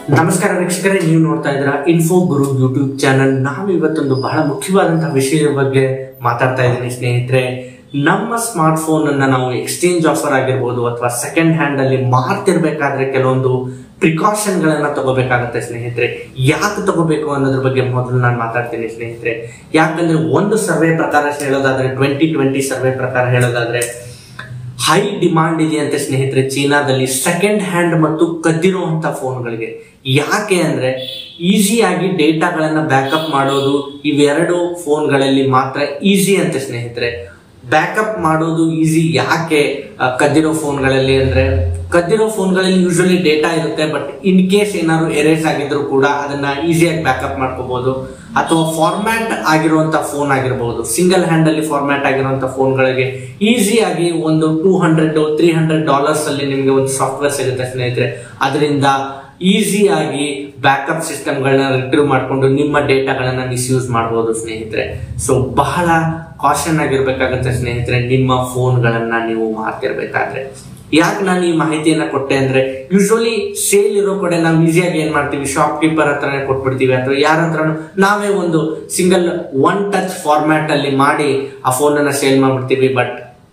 ನಮಸ್ಕಾರ ವೀಕ್ಷಕರೇ ನೀವು ನೋಡ್ತಾ ಇದ್ದೀರಾ ಇನ್ಫೋ ಗುರು ಯೂಟ್ಯೂಬ್ ಚಾನಲ್ ನಾವು ಇವತ್ತೊಂದು ಬಹಳ ಮುಖ್ಯವಾದಂತಹ ವಿಷಯದ ಬಗ್ಗೆ ಮಾತಾಡ್ತಾ ಇದ್ದೀನಿ ಸ್ನೇಹಿತರೆ ನಮ್ಮ ಸ್ಮಾರ್ಟ್ ಫೋನ್ ಅನ್ನ ನಾವು ಎಕ್ಸ್ಚೇಂಜ್ ಆಫರ್ ಆಗಿರ್ಬೋದು ಅಥವಾ ಸೆಕೆಂಡ್ ಹ್ಯಾಂಡ್ ಅಲ್ಲಿ ಮಾರ್ತಿರ್ಬೇಕಾದ್ರೆ ಕೆಲವೊಂದು ಪ್ರಿಕಾಷನ್ ಗಳನ್ನ ತಗೋಬೇಕಾಗತ್ತೆ ಸ್ನೇಹಿತರೆ ಯಾಕೆ ತಗೋಬೇಕು ಅನ್ನೋದ್ರ ಬಗ್ಗೆ ಮೊದಲು ನಾನು ಮಾತಾಡ್ತೀನಿ ಸ್ನೇಹಿತರೆ ಯಾಕಂದ್ರೆ ಒಂದು ಸರ್ವೆ ಪ್ರಕಾರ ಹೇಳೋದಾದ್ರೆ ಟ್ವೆಂಟಿ ಟ್ವೆಂಟಿ ಸರ್ವೆ ಪ್ರಕಾರ ಹೇಳೋದಾದ್ರೆ ಹೈ ಡಿಮಾಂಡ್ ಇದೆಯಂತೆ ಸ್ನೇಹಿತರೆ ಚೀನಾದಲ್ಲಿ ಸೆಕೆಂಡ್ ಹ್ಯಾಂಡ್ ಮತ್ತು ಕದ್ದಿರುವಂತ ಫೋನ್ಗಳಿಗೆ ಯಾಕೆ ಅಂದ್ರೆ ಈಸಿಯಾಗಿ ಡೇಟಾಗಳನ್ನ ಬ್ಯಾಕಪ್ ಮಾಡೋದು ಇವೆರಡು ಫೋನ್ಗಳಲ್ಲಿ ಮಾತ್ರ ಈಸಿ ಅಂತೆ ಸ್ನೇಹಿತರೆ ಬ್ಯಾಕಪ್ ಮಾಡೋದು ಈಸಿ ಯಾಕೆ ಆ, ಕದ್ದಿರೋ ಫೋನ್ಗಳಲ್ಲಿ ಅಂದ್ರೆ ಕದ್ದಿರೋ ಫೋನ್ಗಳಲ್ಲಿ ಯೂಶಲಿ ಡೇಟಾ ಇರುತ್ತೆ ಬಟ್ ಇನ್ ಕೇಸ್ ಏನಾದ್ರು ಎರೇಸ್ ಆಗಿದ್ರು ಕೂಡ ಅದನ್ನ ಈಸಿಯಾಗಿ ಬ್ಯಾಕಪ್ ಮಾಡ್ಕೋಬಹುದು ಅಥವಾ ಫಾರ್ಮ್ಯಾಟ್ ಆಗಿರುವಂತ ಫೋನ್ ಆಗಿರಬಹುದು ಸಿಂಗಲ್ ಹ್ಯಾಂಡ್ ಅಲ್ಲಿ ಫಾರ್ಮ್ಯಾಟ್ ಆಗಿರುವಂತ ಫೋನ್ಗಳಿಗೆ ಈಸಿಯಾಗಿ ಒಂದು two hundred three hundred dollars ಅಲ್ಲಿ ನಿಮಗೆ ಒಂದು ಸಾಫ್ಟ್ವೇರ್ ಸಿಗುತ್ತೆ ಸ್ನೇಹಿತರೆ ಅದರಿಂದ ಈಸಿಯಾಗಿ ಬ್ಯಾಕಪ್ ಸಿಸ್ಟಮ್ಗಳನ್ನ ರಿಟ್ರೀವ್ ಮಾಡಿಕೊಂಡು ನಿಮ್ಮ ಡೇಟಾಗಳನ್ನ ಮಿಸ್ಯೂಸ್ ಮಾಡಬಹುದು ಸ್ನೇಹಿತರೆ ಸೊ ಬಹಳ ಕಾಷನ್ ಆಗಿರ್ಬೇಕಾಗತ್ತೆ ಸ್ನೇಹಿತರೆ ನಿಮ್ಮ ಫೋನ್ಗಳನ್ನ ನೀವು ಮಾರ್ತಿರ್ಬೇಕಾದ್ರೆ ಯಾಕೆ ನಾನು ಈ ಮಾಹಿತಿಯನ್ನ ಕೊಟ್ಟೆ ಅಂದ್ರೆ ಯೂಶಲಿ ಸೇಲ್ ಇರೋ ಕಡೆ ನಾವು ಈಸಿಯಾಗಿ ಏನ್ ಮಾಡ್ತೀವಿ ಶಾಪ್ ಕೀಪರ್ ಹತ್ರನೇ ಕೊಟ್ಬಿಡ್ತೀವಿ ಅಥವಾ ಯಾರ ಹತ್ರ ನಾವೇ ಒಂದು ಸಿಂಗಲ್ ಒನ್ ಟಚ್ ಫಾರ್ಮ್ಯಾಟ್ ಅಲ್ಲಿ ಮಾಡಿ ಆ ಫೋನ್ ಅನ್ನ ಸೇಲ್ ಮಾಡ್ಬಿಡ್ತೀವಿ ಬಟ್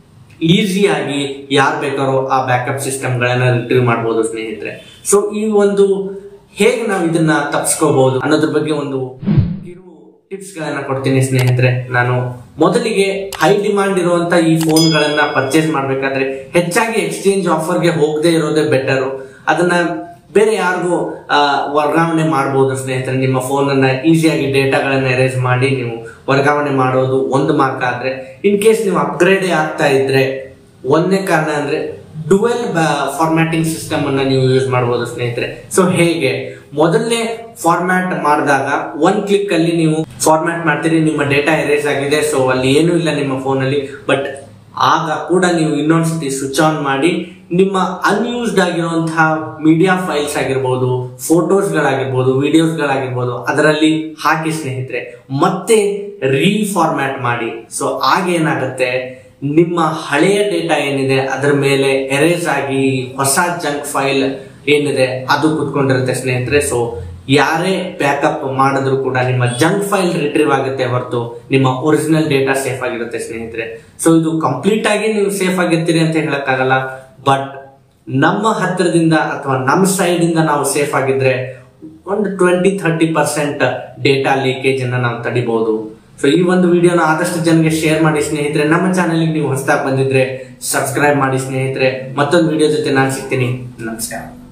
ಈಸಿಯಾಗಿ ಯಾರು ಬೇಕಾರೋ ಆ ಬ್ಯಾಕಪ್ ಸಿಸ್ಟಮ್ಗಳನ್ನ ರಿಟ್ರೀವ್ ಮಾಡ್ಬೋದು ಸ್ನೇಹಿತರೆ ಸೊ ಈ ಒಂದು ಹೇಗೆ ನಾವು ಇದನ್ನ ತಪ್ಪಿಸ್ಕೋಬಹುದು ಅನ್ನೋದ್ರ ಬಗ್ಗೆ ಒಂದು ಟಿಪ್ಸ್ ಗಳನ್ನ ಕೊಡ್ತೀನಿ ಸ್ನೇಹಿತರೆ ನಾನು ಮೊದಲಿಗೆ ಹೈ ಡಿಮಾಂಡ್ ಇರುವಂತ ಈ ಫೋನ್ ಗಳನ್ನ ಪರ್ಚೇಸ್ ಮಾಡ್ಬೇಕಾದ್ರೆ ಹೆಚ್ಚಾಗಿ ಎಕ್ಸ್ಚೇಂಜ್ ಆಫರ್ಗೆ ಹೋಗದೆ ಇರೋದೇ ಬೆಟರು ಅದನ್ನ ಬೇರೆ ಯಾರಿಗೂ ಆ, ವರ್ಗಾವಣೆ ಮಾಡಬಹುದು ಸ್ನೇಹಿತರೆ ನಿಮ್ಮ ಫೋನ್ ಅನ್ನ ಈಸಿಯಾಗಿ ಡೇಟಾಗಳನ್ನ ಎರೇಸ್ ಮಾಡಿ ನೀವು ವರ್ಗಾವಣೆ ಮಾಡೋದು ಒಂದು ಮಾರ್ಗ ಆದ್ರೆ ಇನ್ ಕೇಸ್ ನೀವು ಅಪ್ಗ್ರೇಡ್ ಆಗ್ತಾ ಇದ್ರೆ ಒಂದನೇ ಕಾರಣ ಅಂದ್ರೆ ಡುವೆಲ್ ಫಾರ್ಮ್ಯಾಟಿಂಗ್ ಸಿಸ್ಟಮ್ ಅನ್ನ ನೀವು ಯೂಸ್ ಮಾಡಬಹುದು ಸ್ನೇಹಿತರೆ ಸೊ ಹೇಗೆ ಮೊದಲನೇ ಫಾರ್ಮ್ಯಾಟ್ ಮಾಡಿದಾಗ ಒನ್ ಕ್ಲಿಕ್ ಅಲ್ಲಿ ನೀವು ಫಾರ್ಮ್ಯಾಟ್ ಮಾಡ್ತೀರಿ ನಿಮ್ಮ ಡೇಟಾ ಎರೇಸ್ ಆಗಿದೆ ಸೊ ಅಲ್ಲಿ ಏನೂ ಇಲ್ಲ ನಿಮ್ಮ ಫೋನ್ ಅಲ್ಲಿ ಬಟ್ ಆಗ ಕೂಡ ನೀವು ಇನ್ನೊಂದ್ಸತಿ ಸ್ವಿಚ್ ಆನ್ ಮಾಡಿ ನಿಮ್ಮ ಅನ್ಯೂಸ್ಡ್ ಆಗಿರುವಂತಹ ಮೀಡಿಯಾ ಫೈಲ್ಸ್ ಆಗಿರ್ಬೋದು ಫೋಟೋಸ್ ಗಳಾಗಿರ್ಬೋದು ವಿಡಿಯೋಸ್ ಗಳಾಗಿರ್ಬೋದು ಅದರಲ್ಲಿ ಹಾಕಿ ಸ್ನೇಹಿತರೆ ಮತ್ತೆ ರೀಫಾರ್ಮ್ಯಾಟ್ ಮಾಡಿ ಸೊ ಆಗ ಏನಾಗುತ್ತೆ ನಿಮ್ಮ ಹಳೆಯ ಡೇಟಾ ಏನಿದೆ ಅದರ ಮೇಲೆ ಎರೇಸ್ ಆಗಿ ಹೊಸ ಜಂಕ್ ಫೈಲ್ ಏನಿದೆ ಅದು ಕುತ್ಕೊಂಡಿರುತ್ತೆ ಸ್ನೇಹಿತರೆ ಸೊ ಯಾರೇ ಬ್ಯಾಕಪ್ ಮಾಡಿದ್ರು ಕೂಡ ನಿಮ್ಮ ಜಂಕ್ ಫೈಲ್ ರಿಟ್ರೀವ್ ಆಗುತ್ತೆ ಹೊರತು ನಿಮ್ಮ ಒರಿಜಿನಲ್ ಡೇಟಾ ಸೇಫ್ ಆಗಿರುತ್ತೆ ಸ್ನೇಹಿತರೆ ಸೊ ಇದು ಕಂಪ್ಲೀಟ್ ಆಗಿ ನೀವು ಸೇಫ್ ಆಗಿರ್ತೀರಿ ಅಂತ ಹೇಳಕ್ಕಾಗಲ್ಲ ಬಟ್ ನಮ್ಮ ಹತ್ರದಿಂದ ಅಥವಾ ನಮ್ಮ ಸೈಡ್ ಇಂದ ನಾವು ಸೇಫ್ ಆಗಿದ್ರೆ ಒಂದು twenty thirty percent data leakage ಅನ್ನ ನಾವು ತಡಿಬಹುದು ಸೊ ಈ ಒಂದು ವಿಡಿಯೋನ ಆದಷ್ಟು ಜನಗೆ ಶೇರ್ ಮಾಡಿ ಸ್ನೇಹಿತರೆ ನಮ್ಮ ಚಾನೆಲ್ಗೆ ನೀವು ಹೊಸದಾಗಿ ಬಂದಿದ್ರೆ ಸಬ್ಸ್ಕ್ರೈಬ್ ಮಾಡಿ ಸ್ನೇಹಿತರೆ ಮತ್ತೊಂದು ವಿಡಿಯೋ ಜೊತೆ ನಾನು ಸಿಗ್ತೀನಿ ನಮಸ್ಕಾರ